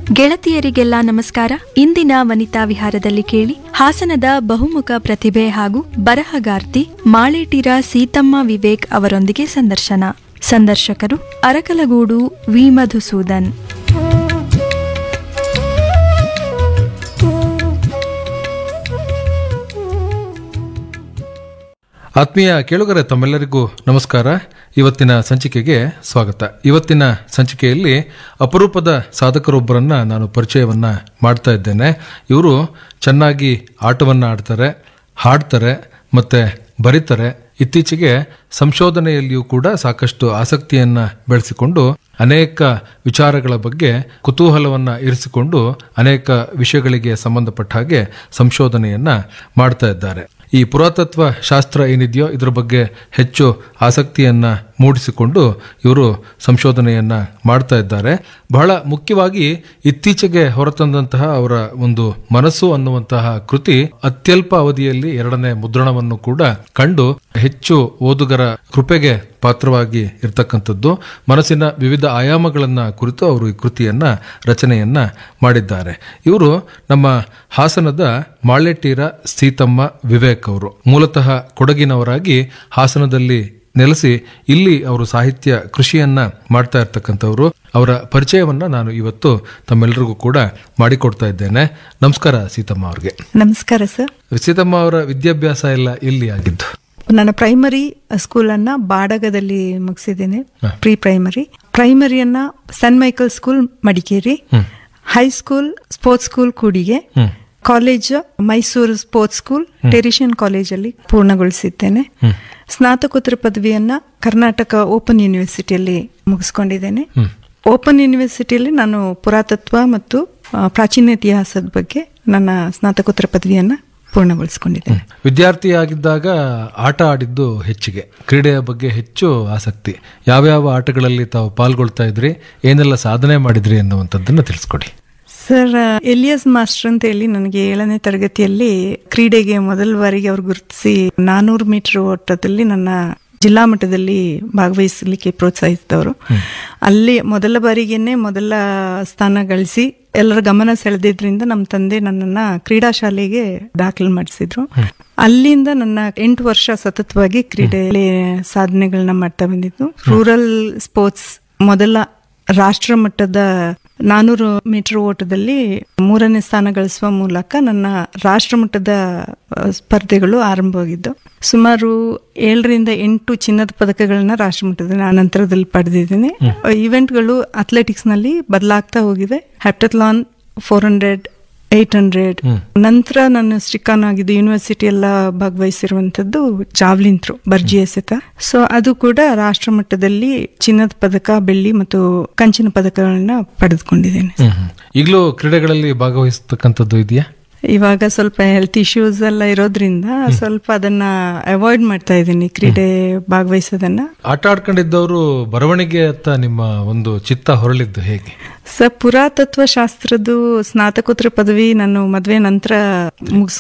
ಗೆಳತಿಯರಿಗೆಲ್ಲ ನಮಸ್ಕಾರ ಇಂದಿನ ವನಿತಾ ವಿಹಾರದಲ್ಲಿ ಕೇಳಿ ಹಾಸನದ ಬಹುಮುಖ ಪ್ರತಿಭೆ ಹಾಗೂ ಬರಹಗಾರ್ತಿ ಮಾಳೇಟಿರ ಸೀತಮ್ಮ ವಿವೇಕ್ ಅವರೊಂದಿಗೆ ಸಂದರ್ಶನ ಸಂದರ್ಶಕರು ಅರಕಲಗೂಡು ವಿ ಮಧುಸೂದನ್ ಆತ್ಮೀಯ ಕೇಳುಗರೆ ತಮ್ಮೆಲ್ಲರಿಗೂ ನಮಸ್ಕಾರ ಇವತ್ತಿನ ಸಂಚಿಕೆಗೆ ಸ್ವಾಗತ ಇವತ್ತಿನ ಸಂಚಿಕೆಯಲ್ಲಿ ಅಪರೂಪದ ಸಾಧಕರೊಬ್ಬರನ್ನ ನಾನು ಪರಿಚಯವನ್ನ ಮಾಡ್ತಾ ಇದ್ದೇನೆ ಇವರು ಚೆನ್ನಾಗಿ ಆಟವನ್ನ ಆಡ್ತಾರೆ ಹಾಡ್ತಾರೆ ಮತ್ತೆ ಬರೀತಾರೆ ಇತ್ತೀಚೆಗೆ ಸಂಶೋಧನೆಯಲ್ಲಿಯೂ ಕೂಡ ಸಾಕಷ್ಟು ಆಸಕ್ತಿಯನ್ನ ಬೆಳೆಸಿಕೊಂಡು ಅನೇಕ ವಿಚಾರಗಳ ಬಗ್ಗೆ ಕುತೂಹಲವನ್ನ ಇರಿಸಿಕೊಂಡು ಅನೇಕ ವಿಷಯಗಳಿಗೆ ಸಂಬಂಧಪಟ್ಟ ಹಾಗೆ ಸಂಶೋಧನೆಯನ್ನ ಮಾಡ್ತಾ ಇದ್ದಾರೆ ಈ ಪುರಾತತ್ವ ಶಾಸ್ತ್ರ ಏನಿದೆಯೋ ಇದರ ಬಗ್ಗೆ ಹೆಚ್ಚು ಆಸಕ್ತಿಯನ್ನ ಮೂಡಿಸಿಕೊಂಡು ಇವರು ಸಂಶೋಧನೆಯನ್ನ ಮಾಡ್ತಾ ಇದ್ದಾರೆ ಬಹಳ ಮುಖ್ಯವಾಗಿ ಇತ್ತೀಚೆಗೆ ಹೊರತಂದಂತಹ ಅವರ ಒಂದು ಮನಸ್ಸು ಅನ್ನುವಂತಹ ಕೃತಿ ಅತ್ಯಲ್ಪ ಅವಧಿಯಲ್ಲಿ ಎರಡನೇ ಮುದ್ರಣವನ್ನು ಕೂಡ ಕಂಡು ಹೆಚ್ಚು ಓದುಗರ ಕೃಪೆಗೆ ಪಾತ್ರವಾಗಿ ಇರತಕ್ಕಂಥದ್ದು ಮನಸ್ಸಿನ ವಿವಿಧ ಆಯಾಮಗಳನ್ನ ಕುರಿತು ಅವರು ಈ ಕೃತಿಯನ್ನ ರಚನೆಯನ್ನ ಮಾಡಿದ್ದಾರೆ ಇವರು ನಮ್ಮ ಹಾಸನದ ಮಾಳೆಟೀರ ಸೀತಮ್ಮ ವಿವೇಕ್ ಅವರು ಮೂಲತಃ ಕೊಡಗಿನವರಾಗಿ ಹಾಸನದಲ್ಲಿ ನೆಲೆಸಿ ಇಲ್ಲಿ ಅವರು ಸಾಹಿತ್ಯ ಕೃಷಿಯನ್ನ ಮಾಡ್ತಾ ಇರ್ತಕ್ಕಂಥವ್ರು ಅವರ ಪರಿಚಯವನ್ನ ನಾನು ಇವತ್ತು ತಮ್ಮೆಲ್ಲರಿಗೂ ಕೂಡ ಮಾಡಿಕೊಡ್ತಾ ಇದ್ದೇನೆ ನಮಸ್ಕಾರ ಸೀತಮ್ಮ ಅವ್ರಿಗೆ ನಮಸ್ಕಾರ ಸರ್ ಸೀತಮ್ಮ ಅವರ ವಿದ್ಯಾಭ್ಯಾಸ ಎಲ್ಲ ಇಲ್ಲಿ ಆಗಿದ್ದು ನಾನು ಪ್ರೈಮರಿ ಸ್ಕೂಲನ್ನು ಬಾಡಗದಲ್ಲಿ ಮುಗಿಸಿದ್ದೇನೆ ಪ್ರೀ ಪ್ರೈಮರಿ ಪ್ರೈಮರಿಯನ್ನ saint Michael school Madikeri high school sports school Kudige college Mysuru sports school Teresian ಕಾಲೇಜಲ್ಲಿ ಪೂರ್ಣಗೊಳಿಸಿದ್ದೇನೆ ಸ್ನಾತಕೋತ್ತರ ಪದವಿಯನ್ನ ಕರ್ನಾಟಕ ಓಪನ್ ಯೂನಿವರ್ಸಿಟಿಯಲ್ಲಿ ಮುಗಿಸ್ಕೊಂಡಿದ್ದೇನೆ ಓಪನ್ ಯೂನಿವರ್ಸಿಟಿಯಲ್ಲಿ ನಾನು ಪುರಾತತ್ವ ಮತ್ತು ಆ, ಪ್ರಾಚೀನ ಇತಿಹಾಸದ ಬಗ್ಗೆ ನನ್ನ ಸ್ನಾತಕೋತ್ತರ ಪದವಿಯನ್ನ ಪೂರ್ಣಗೊಳಿಸಿಕೊಂಡಿದ್ದೇನೆ ವಿದ್ಯಾರ್ಥಿಯಾಗಿದ್ದಾಗ ಆಟ ಆಡಿದ್ದು ಹೆಚ್ಚಿಗೆ ಕ್ರೀಡೆಯ ಬಗ್ಗೆ ಹೆಚ್ಚು ಆಸಕ್ತಿ ಯಾವ್ಯಾವ ಆಟಗಳಲ್ಲಿ ತಾವು ಪಾಲ್ಗೊಳ್ತಾ ಇದ್ರಿ ಏನೆಲ್ಲ ಸಾಧನೆ ಮಾಡಿದ್ರಿ ಅನ್ನುವಂಥದ್ದನ್ನ ತಿಳಿಸ್ಕೊಡಿ ಸರ್ ಎಲಿಯಸ್ ಮಾಸ್ಟರ್ ಅಂತ ಹೇಳಿ ನನಗೆ ಏಳನೇ ತರಗತಿಯಲ್ಲಿ ಕ್ರೀಡೆಗೆ ಮೊದಲ ಬಾರಿಗೆ ಅವ್ರು ಗುರುತಿಸಿ ನಾನೂರು ಮೀಟರ್ ಓಟದಲ್ಲಿ ನನ್ನ ಜಿಲ್ಲಾ ಮಟ್ಟದಲ್ಲಿ ಭಾಗವಹಿಸಲಿಕ್ಕೆ ಪ್ರೋತ್ಸಾಹಿಸಿದವರು ಅಲ್ಲಿ ಮೊದಲ ಬಾರಿಗೆನೆ ಮೊದಲ ಸ್ಥಾನ ಗಳಿಸಿ ಎಲ್ಲರ ಗಮನ ಸೆಳೆದಿದ್ರಿಂದ ನಮ್ಮ ತಂದೆ ನನ್ನನ್ನ ಕ್ರೀಡಾ ಶಾಲೆಗೆ ದಾಖಲು ಮಾಡಿಸಿದ್ರು ಅಲ್ಲಿಂದ ನನ್ನ ಎಂಟು ವರ್ಷ ಸತತವಾಗಿ ಕ್ರೀಡೆಯಲ್ಲಿ ಸಾಧನೆಗಳನ್ನ ಮಾಡ್ತಾ ಬಂದಿದ್ದು ರೂರಲ್ ಸ್ಪೋರ್ಟ್ಸ್ ಮೊದಲ ರಾಷ್ಟ್ರ ಮಟ್ಟದ ನಾನೂರು ಮೀಟರ್ ಓಟದಲ್ಲಿ ಮೂರನೇ ಸ್ಥಾನ ಗಳಿಸುವ ಮೂಲಕ ನನ್ನ ರಾಷ್ಟ್ರ ಮಟ್ಟದ ಆ, ಸ್ಪರ್ಧೆಗಳು ಆರಂಭವಾಗಿದ್ದು ಸುಮಾರು ಏಳರಿಂದ ಎಂಟು ಚಿನ್ನದ ಪದಕಗಳನ್ನ ರಾಷ್ಟ್ರ ಮಟ್ಟದ ನಂತರದಲ್ಲಿ ಪಡೆದಿದ್ದೇನೆ ಇವೆಂಟ್ಗಳು ಅಥ್ಲೆಟಿಕ್ಸ್ ನಲ್ಲಿ ಬದಲಾಗ್ತಾ ಹೋಗಿದೆ heptathlon four hundred eight hundred ನಂತರ ನಾನು ಸ್ಟಿಕಾನ್ ಆಗಿದ್ದು ಯೂನಿವರ್ಸಿಟಿ ಎಲ್ಲ ಭಾಗವಹಿಸಿರುವಂತದ್ದು ಜಾವ್ಲಿನ್ ಥ್ರೋ ಬರ್ಜಿ ಎಸೆತ ಸೊ ಅದು ಕೂಡ ರಾಷ್ಟ್ರ ಮಟ್ಟದಲ್ಲಿ ಚಿನ್ನದ ಪದಕ ಬೆಳ್ಳಿ ಮತ್ತು ಕಂಚಿನ ಪದಕಗಳನ್ನ ಪಡೆದುಕೊಂಡಿದ್ದೇನೆ ಈಗಲೂ ಕ್ರೀಡೆಗಳಲ್ಲಿ ಭಾಗವಹಿಸ್ತಕ್ಕಂಥದ್ದು ಇದೆಯಾ ಇವಾಗ ಸ್ವಲ್ಪ ಹೆಲ್ತ್ ಇಶ್ಯೂಸ್ ಎಲ್ಲ ಇರೋದ್ರಿಂದ ಸ್ವಲ್ಪ ಅದನ್ನ ಅವಾಯ್ಡ್ ಮಾಡ್ತಾ ಇದ್ದೀನಿ ಕ್ರೀಡೆ ಭಾಗವಹಿಸೋದನ್ನ ಆಟ ಆಡ್ಕೊಂಡಿದ್ದವರು ಬರವಣಿಗೆ ಅತ್ತ ನಿಮ್ಮ ಒಂದು ಚಿತ್ತ ಹೊರಳಿದ್ದು ಹೇಗೆ ಸ ಪುರಾತತ್ವ ಶಾಸ್ತ್ರದ್ದು ಸ್ನಾತಕೋತ್ತರ ಪದವಿ ನಾನು ಮದುವೆ ನಂತರ ಮುಗಿಸ್